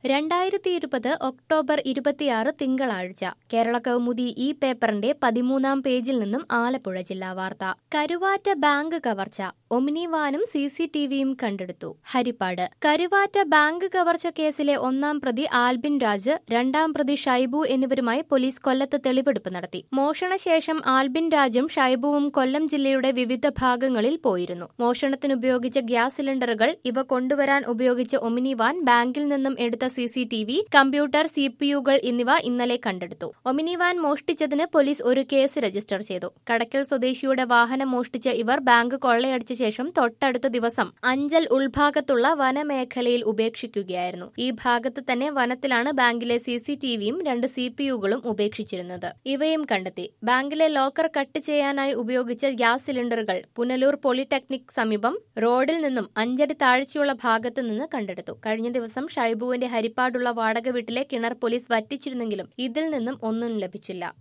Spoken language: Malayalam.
രണ്ടായിരത്തി ഇരുപത് ഒക്ടോബർ ഇരുപത്തിയാറ് തിങ്കളാഴ്ച കേരള കൗമുദി ഈ പേപ്പറിന്റെ പതിമൂന്നാം പേജിൽ നിന്നും ആലപ്പുഴ ജില്ലാ വാർത്ത കരുവാറ്റ ബാങ്ക് കവർച്ച ഒമിനി വാനും സി സി ടിവിയും കണ്ടെടുത്തു ഹരിപ്പാട് കരുവാറ്റ ബാങ്ക് കവർച്ച കേസിലെ ഒന്നാം പ്രതി ആൽബിൻ രാജ് രണ്ടാം പ്രതി ഷൈബു എന്നിവരുമായി പോലീസ് കൊല്ലത്ത് തെളിവെടുപ്പ് നടത്തി മോഷണശേഷം ആൽബിൻ രാജും ഷൈബുവും കൊല്ലം ജില്ലയുടെ വിവിധ ഭാഗങ്ങളിൽ പോയിരുന്നു മോഷണത്തിനുപയോഗിച്ച ഗ്യാസ് സിലിണ്ടറുകൾ ഇവ കൊണ്ടുവരാൻ ഉപയോഗിച്ച ഒമിനി വാൻ ബാങ്കിൽ നിന്നും എടുത്ത C C T V computer C P യുകൾ എന്നിവ ഇന്നലെ കണ്ടെടുത്തു ഒമിനി വാൻ മോഷ്ടിച്ചതിന് പോലീസ് ഒരു കേസ് രജിസ്റ്റർ ചെയ്തു കടക്കൽ സ്വദേശിയുടെ വാഹനം മോഷ്ടിച്ച ഇവർ ബാങ്ക് കൊള്ളയടിച്ച ശേഷം തൊട്ടടുത്ത ദിവസം അഞ്ചൽ ഉൾഭാഗത്തുള്ള വനമേഖലയിൽ ഉപേക്ഷിക്കുകയായിരുന്നു ഈ ഭാഗത്ത് തന്നെ വനത്തിലാണ് ബാങ്കിലെ സി സി ടി വിയും രണ്ട് സി പി യുകളും ഉപേക്ഷിച്ചിരുന്നത് ഇവയും കണ്ടെത്തി ബാങ്കിലെ ലോക്കർ കട്ട് ചെയ്യാനായി ഉപയോഗിച്ച ഗ്യാസ് സിലിണ്ടറുകൾ പുനലൂർ പോളിടെക്നിക് സമീപം റോഡിൽ നിന്നും അഞ്ചടി താഴ്ചയുള്ള ഭാഗത്ത് നിന്ന് കണ്ടെടുത്തു കഴിഞ്ഞ ദിവസം ഷൈബുവിന്റെ ഹരിപ്പാടുള്ള വാടക വീട്ടിലെ കിണർ പോലീസ് വറ്റിച്ചിരുന്നെങ്കിലും ഇതിൽ നിന്നും ഒന്നും ലഭിച്ചില്ല